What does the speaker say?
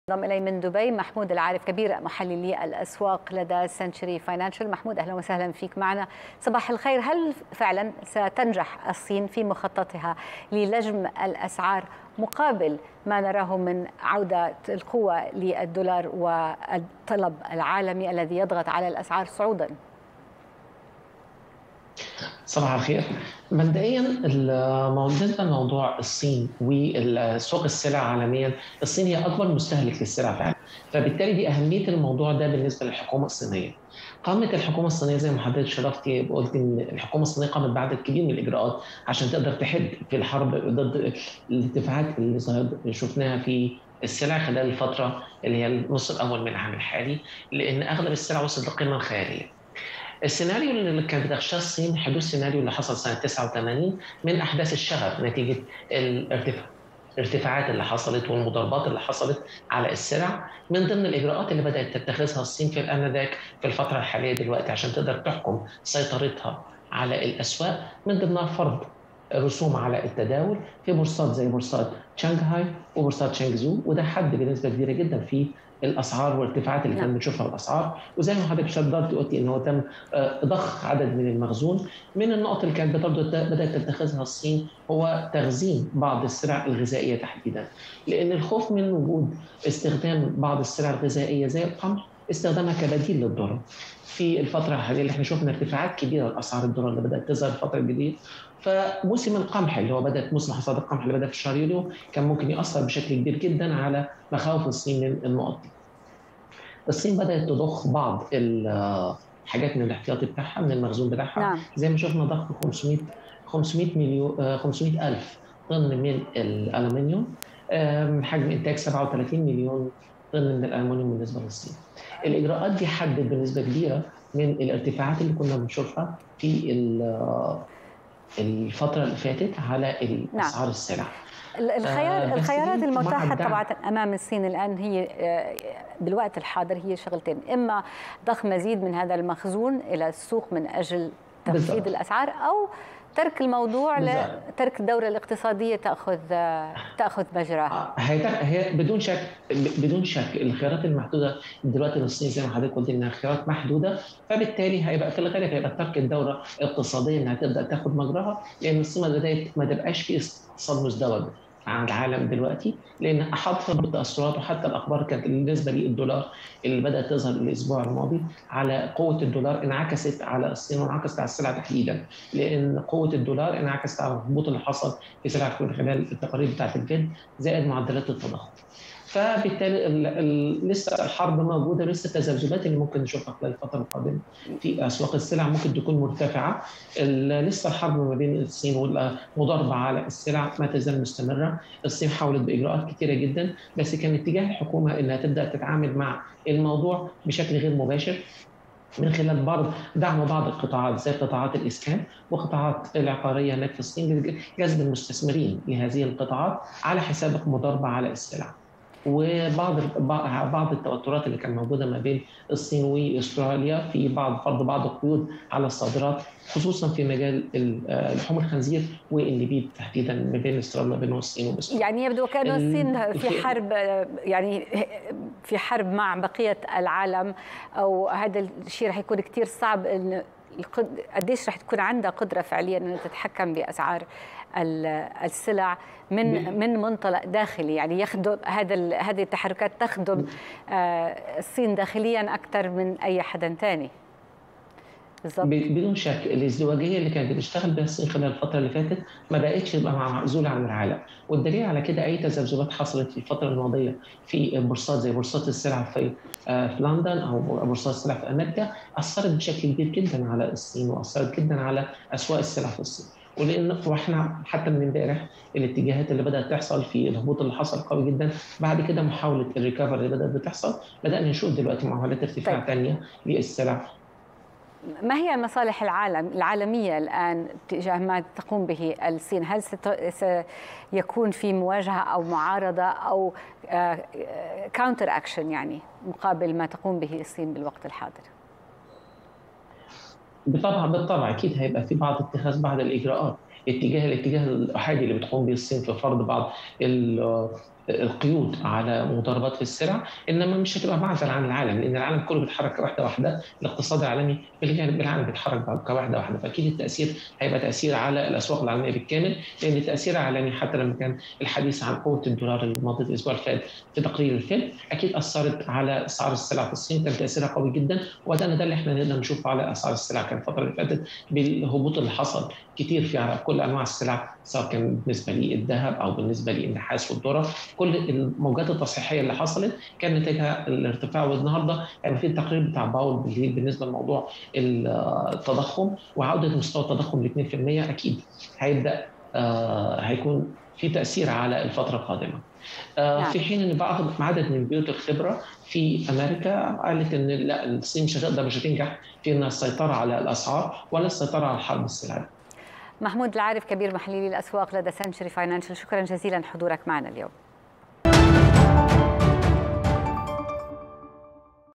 انضم الي من دبي محمود العارف كبير محللي الاسواق لدى سنشري فاينانشال محمود اهلا وسهلا فيك معنا صباح الخير هل فعلا ستنجح الصين في مخططها للجم الاسعار مقابل ما نراه من عوده القوه للدولار والطلب العالمي الذي يضغط على الاسعار صعودا صباح الخير مبدئيا بالنسبه لموضوع الصين وسوق السلع عالميا الصين هي اكبر مستهلك للسلع في العالم فبالتالي دي اهميه الموضوع ده بالنسبه للحكومه الصينيه قامت الحكومه الصينيه زي ما حضرتك شرفتي قلت ان الحكومه الصينيه قامت بعدد كبير من الاجراءات عشان تقدر تحد في الحرب ضد الارتفاعات اللي شفناها في السلع خلال الفتره اللي هي النص الاول من العام الحالي لان اغلب السلع وصلت للقمه الخياليه السيناريو اللي كانت بتخشاه الصين حدوث السيناريو اللي حصل سنه 89 من احداث الشغب نتيجه الارتفاع الارتفاعات اللي حصلت والمضاربات اللي حصلت على السلع من ضمن الاجراءات اللي بدات تتخذها الصين في الانذاك في الفتره الحاليه دلوقتي عشان تقدر تحكم سيطرتها على الاسواق من ضمنها فرض رسوم على التداول في بورصات زي بورصات شانغهاي وبورصات شانغزو وده حد بنسبه كبيره جدا في الاسعار والارتفاعات اللي كنا بنشوفها الاسعار وزي ما حضرتك شدرت قلتي ان هو تم ضخ عدد من المخزون من النقط اللي كانت برضه بدات تتخذها الصين هو تخزين بعض السلع الغذائيه تحديدا لان الخوف من وجود استخدام بعض السلع الغذائيه زي القمح استخدامها كبديل للذره في الفتره الحاليه اللي احنا شفنا ارتفاعات كبيره لاسعار الذره اللي بدات تظهر الفتره الجديده فموسم القمح اللي هو بدات موسم حصاد القمح اللي بدا في شهر يوليو كان ممكن ياثر بشكل كبير جدا على مخاوف الصين من النقط دي. الصين بدات تضخ بعض الحاجات من الاحتياطي بتاعها من المخزون بتاعها نعم. زي ما شفنا ضخ 500 500 مليون 500 الف طن من الالومنيوم حجم انتاج 37 مليون طن من الالومنيوم بالنسبه للصين. الاجراءات دي حدد بنسبه كبيره من الارتفاعات اللي كنا بنشوفها في الفتره اللي فاتت على اسعار نعم. السلع. الخيار آه الخيارات المتاحه طبعا امام الصين الان هي بالوقت الحاضر هي شغلتين اما ضخ مزيد من هذا المخزون الى السوق من اجل تخفيض الاسعار او ترك الموضوع لترك الدوره الاقتصاديه تاخذ تاخذ مجراها هي هي بدون شك بدون شك الخيارات المحدوده دلوقتي للصين زي ما حضرتك قلت انها خيارات محدوده فبالتالي هيبقى في الغالب هيبقى ترك الدوره الاقتصاديه انها تبدا تاخذ مجراها لان الصين ما بدات ما تبقاش في اقتصاد مزدوج عن العالم دلوقتي لان احاطها بالتاثرات وحتى الاخبار كانت بالنسبه للدولار اللي بدات تظهر الاسبوع الماضي على قوه الدولار انعكست على الصين وانعكست على السلع تحديدا لان قوه الدولار انعكست على الهبوط اللي حصل في سلع خلال التقارير بتاعت الفيد زائد معدلات التضخم. فبالتالي لسه الحرب موجوده لسه التذبذبات اللي ممكن نشوفها خلال الفتره القادمه في اسواق السلع ممكن تكون مرتفعه لسه الحرب ما بين الصين والمضاربه على السلع ما تزال مستمره الصين حاولت باجراءات كثيره جدا بس كان اتجاه الحكومه انها تبدا تتعامل مع الموضوع بشكل غير مباشر من خلال بعض دعم بعض القطاعات زي قطاعات الاسكان وقطاعات العقاريه هناك في الصين جذب المستثمرين لهذه القطاعات على حساب مضاربه على السلع. وبعض بعض التوترات اللي كانت موجوده ما بين الصين واستراليا في بعض فرض بعض القيود على الصادرات خصوصا في مجال لحوم الخنزير والنبيذ تحديدا ما بين استراليا ما بين الصين وبس يعني يبدو كأن الصين في حرب يعني في حرب مع بقيه العالم او هذا الشيء رح يكون كثير صعب ان قديش رح تكون عندها قدره فعليا ان تتحكم باسعار السلع من من منطلق داخلي يعني يخدم هذا هذه التحركات تخدم الصين داخليا اكثر من اي حدا ثاني بالظبط بدون شك الازدواجيه اللي كانت بتشتغل بها الصين خلال الفتره اللي فاتت ما بقتش تبقى معزوله عن العالم والدليل على كده اي تذبذبات حصلت في الفتره الماضيه في بورصات زي بورصات السلع في في لندن او بورصات السلع في امريكا اثرت بشكل كبير جدا على الصين واثرت جدا على اسواق السلع في الصين ولان واحنا حتى من امبارح الاتجاهات اللي بدات تحصل في الهبوط اللي حصل قوي جدا بعد كده محاوله الريكفر اللي بدات بتحصل بدانا نشوف دلوقتي محاولات ارتفاع طيب. ثانيه للسلع ما هي مصالح العالم العالمية الآن تجاه ما تقوم به الصين هل سيكون في مواجهة أو معارضة أو كاونتر أكشن يعني مقابل ما تقوم به الصين بالوقت الحاضر بالطبع بالطبع اكيد هيبقى في بعض اتخاذ بعض الاجراءات اتجاه الاتجاه الاحادي اللي بتقوم به الصين في فرض بعض القيود على مضاربات في السلع انما مش هتبقى معزل عن العالم لان العالم كله بيتحرك كوحده واحده الاقتصاد العالمي بالعالم بيتحرك كوحده واحده فاكيد التاثير هيبقى تاثير على الاسواق العالميه بالكامل لان التاثير العالمي حتى لما كان الحديث عن قوه الدولار اللي مضت الاسبوع اللي فات في تقرير الفيد اكيد اثرت على اسعار السلع في الصين كان تاثيرها قوي جدا وده ده اللي احنا نقدر نشوفه على اسعار السلع كان الفتره اللي فاتت بالهبوط اللي حصل كتير في على كل انواع السلع سواء كان بالنسبه للذهب او بالنسبه للنحاس والذره كل الموجات التصحيحيه اللي حصلت كان نتاجها الارتفاع والنهارده يعني في التقرير بتاع باول بالليل بالنسبه لموضوع التضخم وعوده مستوى التضخم ل 2% اكيد هيبدا آه هيكون في تاثير على الفتره القادمه. آه نعم. في حين ان بعض عدد من بيوت الخبره في امريكا قالت ان لا الصين مش هتقدر مش هتنجح في انها السيطره على الاسعار ولا السيطره على الحرب السلعيه. محمود العارف كبير محللي الاسواق لدى سنشري فاينانشال شكرا جزيلا حضورك معنا اليوم.